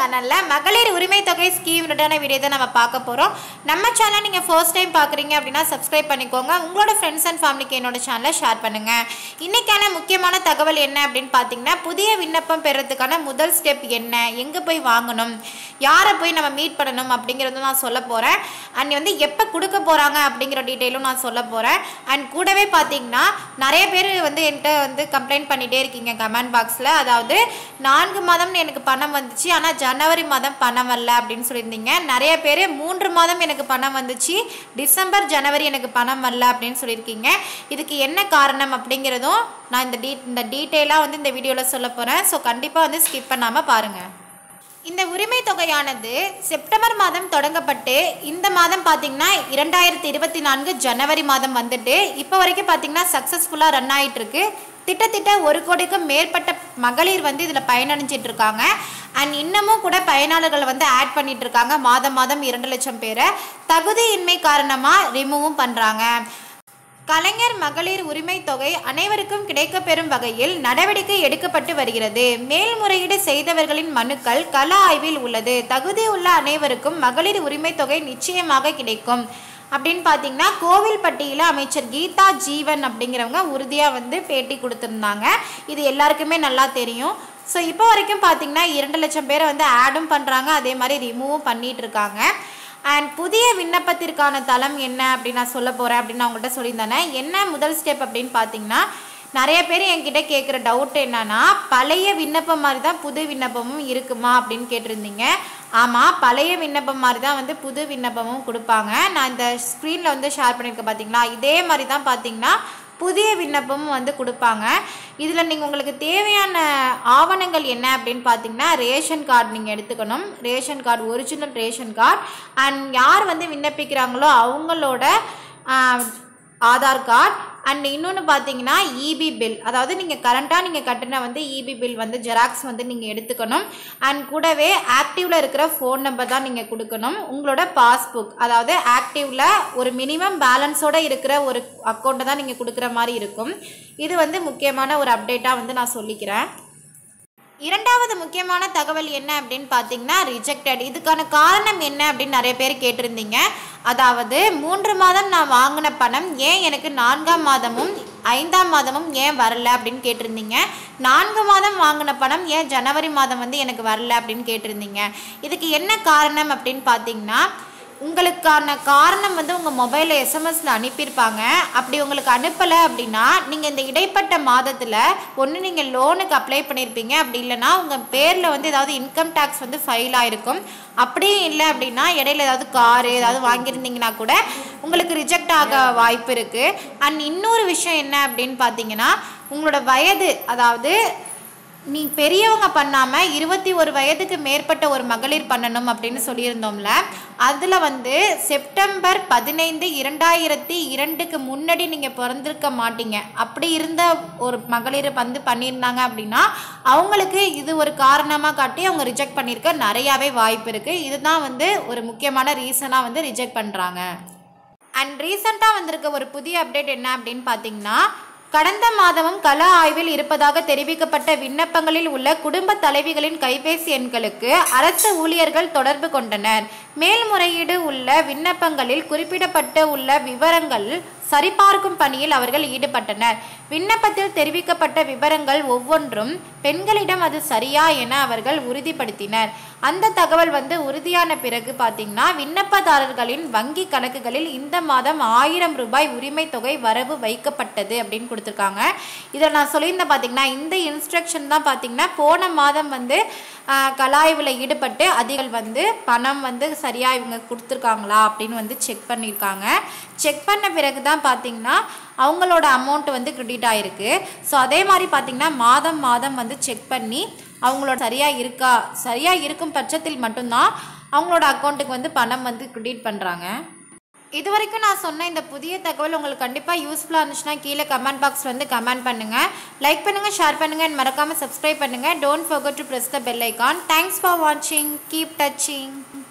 சேனலில் மகளிர் உரிமை தொகை ஸ்கீம் ரிட்டர்ன வீடியோ தான் நம்ம பார்க்க போகிறோம் நம்ம சேனல் நீங்கள் ஃபர்ஸ்ட் டைம் பார்க்குறீங்க அப்படின்னா சப்ஸ்கிரைப் பண்ணிக்கோங்க உங்களோட ஃப்ரெண்ட்ஸ் அண்ட் ஃபேமிலிக்கு என்னோட சேனலை ஷேர் பண்ணுங்கள் இன்றைக்கான முக்கியமான தகவல் என்ன அப்படின்னு பார்த்தீங்கன்னா புதிய விண்ணப்பம் பெறதுக்கான முதல் ஸ்டெப் என்ன எங்கே போய் வாங்கணும் யாரை போய் நம்ம மீட் பண்ணணும் அப்படிங்கிறத நான் சொல்ல போகிறேன் அண்ட் வந்து எப்போ கொடுக்க போகிறாங்க அப்படிங்கிற டீட்டெயிலும் நான் சொல்ல போகிறேன் அண்ட் கூடவே பார்த்தீங்கன்னா நிறைய பேர் வந்து என்கிட்ட வந்து கம்ப்ளைண்ட் பண்ணிகிட்டே இருக்கீங்க கமெண்ட் பாக்ஸில் அதாவது நான்கு மாதம்னு எனக்கு பணம் வந்துச்சு ஆனால் ஜனவரி மாதம் பணம் வரல அப்படின்னு சொல்லியிருந்தீங்க நிறைய பேர் மூன்று மாதம் எனக்கு பணம் வந்துச்சு டிசம்பர் ஜனவரி எனக்கு பணம் வரல அப்படின்னு சொல்லியிருக்கீங்க இதுக்கு என்ன காரணம் அப்படிங்கிறதும் நான் இந்த டீ இந்த டீட்டெயிலாக வந்து இந்த வீடியோவில் சொல்ல போகிறேன் ஸோ கண்டிப்பாக வந்து ஸ்கிப் பண்ணாமல் பாருங்கள் இந்த உரிமை தொகையானது செப்டம்பர் மாதம் தொடங்கப்பட்டு இந்த மாதம் பார்த்தீங்கன்னா இரண்டாயிரத்தி இருபத்தி நான்கு ஜனவரி மாதம் வந்துட்டு இப்போ வரைக்கும் பார்த்தீங்கன்னா சக்ஸஸ்ஃபுல்லாக ரன் ஆயிட்டு இருக்கு திட்டத்திட்ட ஒரு கோடிக்கும் மேற்பட்ட மகளிர் வந்து இதில் பயனடைஞ்சிட்டு இருக்காங்க அண்ட் இன்னமும் கூட பயனாளர்கள் வந்து ஆட் பண்ணிட்டு இருக்காங்க மாதம் மாதம் இரண்டு லட்சம் பேரை தகுதியின்மை காரணமாக ரிமூவும் பண்ணுறாங்க கலைஞர் மகளிர் உரிமை தொகை அனைவருக்கும் கிடைக்கப்பெறும் வகையில் நடவடிக்கை எடுக்கப்பட்டு வருகிறது மேல்முறையீடு செய்தவர்களின் மனுக்கள் கள ஆய்வில் உள்ளது தகுதி உள்ள அனைவருக்கும் மகளிர் உரிமை தொகை நிச்சயமாக கிடைக்கும் அப்படின்னு பார்த்தீங்கன்னா கோவில்பட்டியில் அமைச்சர் கீதா ஜீவன் அப்படிங்கிறவங்க உறுதியாக வந்து பேட்டி கொடுத்துருந்தாங்க இது எல்லாருக்குமே நல்லா தெரியும் ஸோ இப்போ வரைக்கும் பார்த்தீங்கன்னா இரண்டு லட்சம் பேரை வந்து ஆடும் பண்ணுறாங்க அதே மாதிரி ரிமூவும் பண்ணிட்டு இருக்காங்க அண்ட் புதிய விண்ணப்பத்திற்கான தளம் என்ன அப்படின்னு நான் சொல்ல போகிறேன் அப்படின்னு நான் உங்கள்கிட்ட சொல்லியிருந்தேனே என்ன முதல் ஸ்டெப் அப்படின்னு பார்த்தீங்கன்னா நிறைய பேர் என்கிட்ட கேட்குற டவுட் என்னன்னா பழைய விண்ணப்பம் மாதிரி தான் புது விண்ணப்பமும் இருக்குமா அப்படின்னு கேட்டிருந்தீங்க ஆமாம் பழைய விண்ணப்பம் மாதிரி தான் வந்து புது விண்ணப்பமும் கொடுப்பாங்க நான் இந்த ஸ்க்ரீனில் வந்து ஷேர் பண்ணியிருக்கேன் பார்த்தீங்களா இதே மாதிரி தான் பார்த்தீங்கன்னா புதிய விண்ணப்பமும் வந்து கொடுப்பாங்க இதில் நீங்கள் உங்களுக்கு தேவையான ஆவணங்கள் என்ன அப்படின்னு பார்த்தீங்கன்னா ரேஷன் கார்டு நீங்கள் எடுத்துக்கணும் ration card original ration card and யார் வந்து விண்ணப்பிக்கிறாங்களோ அவங்களோட ஆஹ், ஆதார் கார்டு அண்ட் இன்னொன்று பார்த்தீங்கன்னா இபி பில் அதாவது நீங்கள் கரண்ட்டாக நீங்கள் கட்டின வந்து இபி பில் வந்து ஜெராக்ஸ் வந்து நீங்கள் எடுத்துக்கணும் அண்ட் கூடவே ஆக்டிவில் இருக்கிற ஃபோன் நம்பர் தான் நீங்கள் கொடுக்கணும் உங்களோட பாஸ்புக் அதாவது ஆக்டிவில் ஒரு மினிமம் பேலன்ஸோட இருக்கிற ஒரு அக்கௌண்ட்டை தான் நீங்கள் கொடுக்குற மாதிரி இருக்கும் இது வந்து முக்கியமான ஒரு அப்டேட்டாக வந்து நான் சொல்லிக்கிறேன் இரண்டாவது முக்கியமான தகவல் என்ன அப்படின்னு பார்த்தீங்கன்னா ரிஜெக்டட் இதுக்கான காரணம் என்ன அப்படின்னு நிறைய பேர் கேட்டிருந்தீங்க அதாவது மூன்று மாதம் நான் வாங்கின பணம் ஏன் எனக்கு நான்காம் மாதமும் ஐந்தாம் மாதமும் ஏன் வரல அப்படின்னு கேட்டிருந்தீங்க நான்கு மாதம் வாங்கின பணம் ஏன் ஜனவரி மாதம் வந்து எனக்கு வரல அப்படின்னு கேட்டிருந்தீங்க இதுக்கு என்ன காரணம் அப்படின்னு பார்த்தீங்கன்னா உங்களுக்கான காரணம் வந்து உங்கள் மொபைலில் எஸ்எம்எஸில் அனுப்பியிருப்பாங்க அப்படி உங்களுக்கு அனுப்பலை அப்படின்னா நீங்கள் இந்த இடைப்பட்ட மாதத்தில் ஒன்று நீங்கள் லோனுக்கு அப்ளை பண்ணியிருப்பீங்க அப்படி இல்லைன்னா உங்கள் பேரில் வந்து ஏதாவது இன்கம் டேக்ஸ் வந்து ஃபைல் ஆகிருக்கும் அப்படியும் இல்லை அப்படின்னா இடையில ஏதாவது காரு ஏதாவது வாங்கியிருந்தீங்கன்னா கூட உங்களுக்கு ரிஜெக்ட் ஆக வாய்ப்பு இருக்குது அண்ட் இன்னொரு விஷயம் என்ன அப்படின்னு பார்த்தீங்கன்னா உங்களோட வயது அதாவது நீ பெரியவங்க பண்ணாமல் இருபத்தி ஒரு வயதுக்கு மேற்பட்ட ஒரு மகளிர் பண்ணணும் அப்படின்னு சொல்லியிருந்தோம்ல அதில் வந்து செப்டம்பர் பதினைந்து இரண்டாயிரத்தி இரண்டுக்கு முன்னாடி நீங்கள் பிறந்திருக்க மாட்டீங்க அப்படி இருந்த ஒரு மகளிர் வந்து பண்ணியிருந்தாங்க அப்படின்னா அவங்களுக்கு இது ஒரு காரணமாக காட்டி அவங்க ரிஜெக்ட் பண்ணியிருக்க நிறையாவே வாய்ப்பு இருக்குது இதுதான் வந்து ஒரு முக்கியமான ரீசனாக வந்து ரிஜெக்ட் பண்ணுறாங்க அண்ட் ரீசெண்டாக வந்திருக்க ஒரு புதிய அப்டேட் என்ன அப்படின்னு பார்த்தீங்கன்னா கடந்த மாதமும் கள ஆய்வில் இருப்பதாக தெரிவிக்கப்பட்ட விண்ணப்பங்களில் உள்ள குடும்ப தலைவிகளின் கைபேசி எண்களுக்கு அரசு ஊழியர்கள் தொடர்பு கொண்டனர் மேல்முறையீடு உள்ள விண்ணப்பங்களில் குறிப்பிடப்பட்டு உள்ள விவரங்கள் சரிபார்க்கும் பணியில் அவர்கள் ஈடுபட்டனர் விண்ணப்பத்தில் தெரிவிக்கப்பட்ட விவரங்கள் ஒவ்வொன்றும் பெண்களிடம் அது சரியா என அவர்கள் உறுதிப்படுத்தினர் அந்த தகவல் வந்து உறுதியான பிறகு பார்த்தீங்கன்னா விண்ணப்பதாரர்களின் வங்கி கணக்குகளில் இந்த மாதம் ஆயிரம் ரூபாய் உரிமை தொகை வரவு வைக்கப்பட்டது அப்படின்னு கொடுத்துருக்காங்க இதில் நான் சொல்லியிருந்தேன் பார்த்தீங்கன்னா இந்த இன்ஸ்ட்ரக்ஷன் தான் பார்த்தீங்கன்னா போன மாதம் வந்து ஆஹ், கலாய்வில் ஈடுபட்டு அதிகள் வந்து பணம் வந்து சரியாக இவங்க கொடுத்துருக்காங்களா அப்படின்னு வந்து செக் பண்ணியிருக்காங்க செக் பண்ண பிறகு தான் பார்த்தீங்கன்னா அவங்களோட அமௌண்ட் வந்து கிரெடிட் ஆயிருக்கு ஸோ அதே மாதிரி பார்த்தீங்கன்னா மாதம் மாதம் வந்து செக் பண்ணி அவங்களோட சரியாக இருக்கா சரியாக இருக்கும் பட்சத்தில் மட்டும்தான் அவங்களோட அக்கௌண்ட்டுக்கு வந்து பணம் வந்து கிரெடிட் பண்ணுறாங்க இது வரைக்கும் நான் சொன்ன இந்த புதிய தகவல் உங்களுக்கு கண்டிப்பாக யூஸ்ஃபுல்லாக இருந்துச்சுன்னா கீழே கமெண்ட் பாக்ஸ் வந்து கமெண்ட் பண்ணுங்கள் லைக் பண்ணுங்கள் ஷேர் பண்ணுங்கள் and மறக்காமல் சப்ஸ்கிரைப் பண்ணுங்கள் don't forget to press the bell icon thanks for வாட்சிங் கீப் டச்சிங்